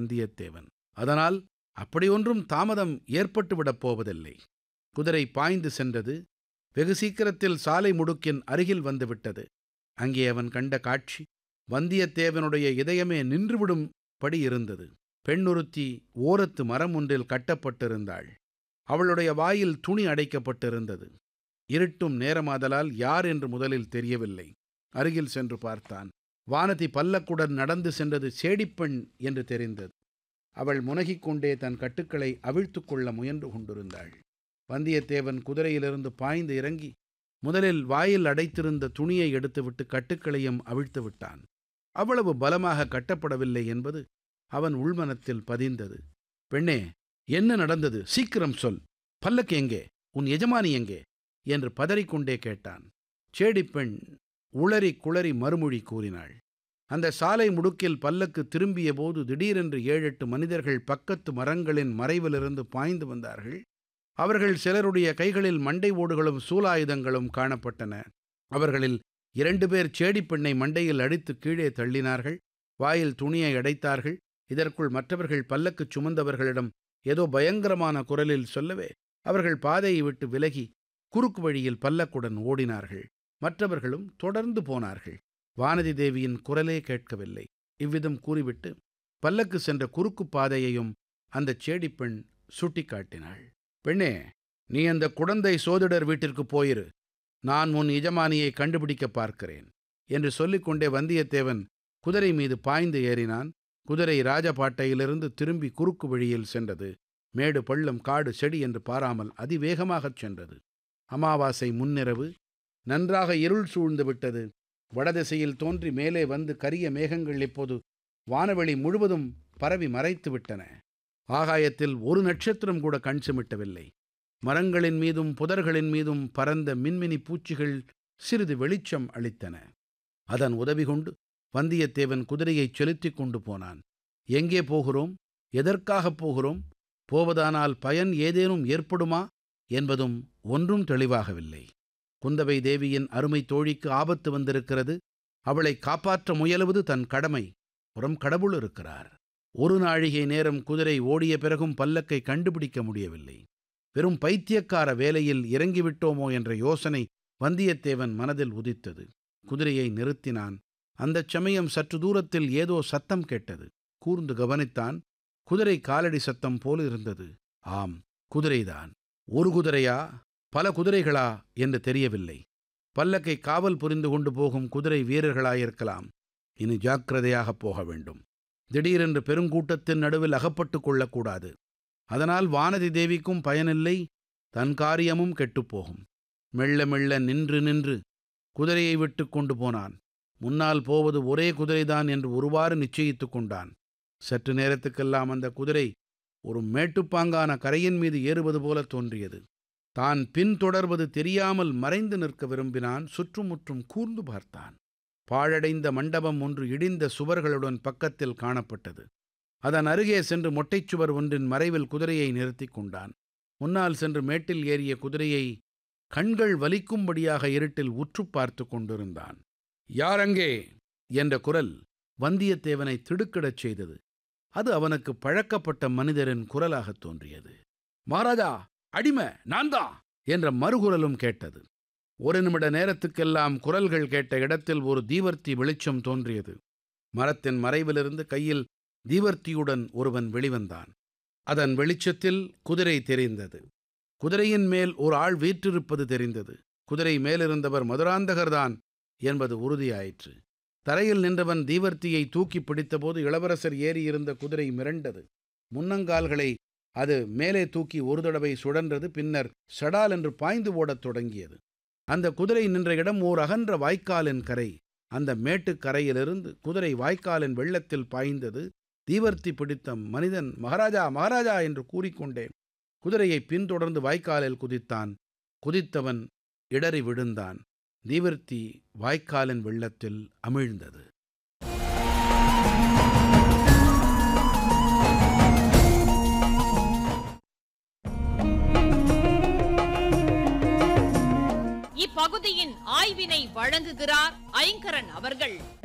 வந்தியத்தேவன் அதனால் அப்படியொன்றும் தாமதம் ஏற்பட்டுவிடப் போவதில்லை குதிரை பாய்ந்து சென்றது வெகு சீக்கிரத்தில் சாலை முடுக்கின் அருகில் வந்துவிட்டது அங்கே அவன் கண்ட காட்சி வந்தியத்தேவனுடைய இதயமே நின்றுவிடும்படி இருந்தது பெண்ணொருத்தி ஓரத்து மரம் ஒன்றில் கட்டப்பட்டிருந்தாள் அவளுடைய வாயில் துணி அடைக்கப்பட்டிருந்தது இருட்டும் நேரமாதலால் யார் என்று முதலில் தெரியவில்லை அருகில் சென்று பார்த்தான் வானதி பல்லக்குடன் நடந்து சென்றது சேடிப்பெண் என்று தெரிந்தது அவள் முனகிக் கொண்டே தன் கட்டுக்களை அவிழ்த்து கொள்ள முயன்று கொண்டிருந்தாள் வந்தியத்தேவன் குதிரையிலிருந்து பாய்ந்து இறங்கி முதலில் வாயில் அடைத்திருந்த துணியை எடுத்துவிட்டு கட்டுக்களையும் அவிழ்த்து விட்டான் அவ்வளவு பலமாக கட்டப்படவில்லை என்பது அவன் உள்மனத்தில் பதிந்தது பெண்ணே என்ன நடந்தது சீக்கிரம் சொல் பல்லக்கு எங்கே உன் எஜமானி எங்கே என்று பதறிக்கொண்டே கேட்டான் சேடிப்பெண் உளறி குளறி மறுமொழி கூறினாள் அந்த சாலை முடுக்கில் பல்லக்கு திரும்பிய போது திடீரென்று ஏழெட்டு மனிதர்கள் பக்கத்து மரங்களின் மறைவிலிருந்து பாய்ந்து வந்தார்கள் அவர்கள் சிலருடைய கைகளில் மண்டை ஓடுகளும் சூலாயுதங்களும் காணப்பட்டன அவர்களில் இரண்டு பேர் சேடிப்பெண்ணை மண்டையில் அடித்து கீழே தள்ளினார்கள் வாயில் துணியை அடைத்தார்கள் இதற்குள் மற்றவர்கள் பல்லக்குச் சுமந்தவர்களிடம் ஏதோ பயங்கரமான குரலில் சொல்லவே அவர்கள் பாதையை விட்டு விலகி குறுக்கு வழியில் பல்லக்குடன் ஓடினார்கள் மற்றவர்களும் தொடர்ந்து போனார்கள் வானதி தேவியின் குரலே கேட்கவில்லை இவ்விதம் கூறிவிட்டு பல்லக்கு சென்ற குறுக்கு பாதையையும் அந்தச் சேடிப்பெண் சுட்டிக்காட்டினாள் பெண்ணே நீ அந்த குடந்தை சோதிடர் வீட்டிற்கு போயிரு நான் உன் எஜமானியை கண்டுபிடிக்க பார்க்கிறேன் என்று சொல்லிக்கொண்டே வந்தியத்தேவன் குதிரை மீது பாய்ந்து ஏறினான் குதிரை ராஜபாட்டையிலிருந்து திரும்பி குறுக்கு வழியில் சென்றது மேடு பள்ளம் காடு செடி என்று பாராமல் அதிவேகமாகச் சென்றது அமாவாசை முன்னிரவு நன்றாக இருள் சூழ்ந்து விட்டது வடதிசையில் தோன்றி மேலே வந்து கரிய மேகங்கள் இப்போது வானவெளி முழுவதும் பரவி மறைத்து விட்டன ஆகாயத்தில் ஒரு நட்சத்திரம் கூட கண் சிமிட்டவில்லை மரங்களின் மீதும் புதர்களின் மீதும் பறந்த மின்மினி பூச்சிகள் சிறிது வெளிச்சம் அளித்தன அதன் உதவி கொண்டு வந்தியத்தேவன் குதிரையைச் செலுத்திக் கொண்டு போனான் எங்கே போகிறோம் எதற்காகப் போகிறோம் போவதானால் பயன் ஏதேனும் ஏற்படுமா என்பதும் ஒன்றும் தெளிவாகவில்லை குந்தவை தேவியின் அருமை தோழிக்கு ஆபத்து வந்திருக்கிறது அவளை காப்பாற்ற முயலுவது தன் கடமை புறம் கடவுள் இருக்கிறார் ஒரு நாழிகை நேரம் குதிரை ஓடிய பிறகும் பல்லக்கை கண்டுபிடிக்க முடியவில்லை வெறும் பைத்தியக்கார வேலையில் இறங்கிவிட்டோமோ என்ற யோசனை வந்தியத்தேவன் மனதில் உதித்தது குதிரையை நிறுத்தினான் அந்தச் சமயம் சற்று தூரத்தில் ஏதோ சத்தம் கேட்டது கூர்ந்து கவனித்தான் குதிரை காலடி சத்தம் போல இருந்தது ஆம் குதிரைதான் ஒரு குதிரையா பல குதிரைகளா என்று தெரியவில்லை பல்லக்கை காவல் புரிந்து கொண்டு போகும் குதிரை வீரர்களாயிருக்கலாம் இனி ஜாக்கிரதையாகப் போக வேண்டும் திடீரென்று பெருங்கூட்டத்தின் நடுவில் அகப்பட்டுக் கொள்ளக்கூடாது அதனால் வானதி தேவிக்கும் பயனில்லை தன் காரியமும் கெட்டுப்போகும் மெல்ல மெல்ல நின்று நின்று குதிரையை விட்டு கொண்டு போனான் முன்னால் போவது ஒரே குதிரைதான் என்று ஒருவாறு நிச்சயித்துக் கொண்டான் சற்று நேரத்துக்கெல்லாம் அந்த குதிரை ஒரு மேட்டுப்பாங்கான கரையின் மீது ஏறுவது போல தோன்றியது தான் பின்தொடர்வது தெரியாமல் மறைந்து நிற்க விரும்பினான் சுற்றுமுற்றும் கூர்ந்து பார்த்தான் பாழடைந்த மண்டபம் ஒன்று இடிந்த சுவர்களுடன் பக்கத்தில் காணப்பட்டது அதன் அருகே சென்று மொட்டைச்சுவர் ஒன்றின் மறைவில் குதிரையை நிறுத்திக் கொண்டான் முன்னால் சென்று மேட்டில் ஏறிய குதிரையை கண்கள் வலிக்கும்படியாக இருட்டில் உற்று பார்த்து கொண்டிருந்தான் யாரங்கே என்ற குரல் வந்தியத்தேவனை திடுக்கிடச் செய்தது அது அவனுக்கு பழக்கப்பட்ட மனிதரின் குரலாகத் தோன்றியது மகாராஜா அடிமை நான்தான் என்ற மறுகுரலும் கேட்டது ஒரு நிமிட நேரத்துக்கெல்லாம் குரல்கள் கேட்ட இடத்தில் ஒரு தீவர்த்தி வெளிச்சம் தோன்றியது மரத்தின் மறைவிலிருந்து கையில் தீவர்த்தியுடன் ஒருவன் வெளிவந்தான் அதன் வெளிச்சத்தில் குதிரை தெரிந்தது குதிரையின் மேல் ஒரு ஆள் வீற்றிருப்பது தெரிந்தது குதிரை மேலிருந்தவர் மதுராந்தகர்தான் என்பது உறுதியாயிற்று தரையில் நின்றவன் தீவர்த்தியை தூக்கி பிடித்தபோது இளவரசர் ஏறியிருந்த குதிரை மிரண்டது முன்னங்கால்களை அது மேலே தூக்கி ஒரு தடவை சுழன்றது பின்னர் சடால் என்று பாய்ந்து ஓடத் தொடங்கியது அந்த குதிரை நின்ற இடம் ஓர் அகன்ற வாய்க்காலின் கரை அந்த மேட்டுக் கரையிலிருந்து குதிரை வாய்க்காலின் வெள்ளத்தில் பாய்ந்தது தீவர்த்தி பிடித்த மனிதன் மகாராஜா மகாராஜா என்று கூறிக்கொண்டே குதிரையை பின்தொடர்ந்து வாய்க்காலில் குதித்தான் குதித்தவன் இடறி விழுந்தான் தீவர்த்தி வாய்க்காலின் வெள்ளத்தில் அமிழ்ந்தது இப்பகுதியின் ஆய்வினை வழங்குகிறார் ஐங்கரன் அவர்கள்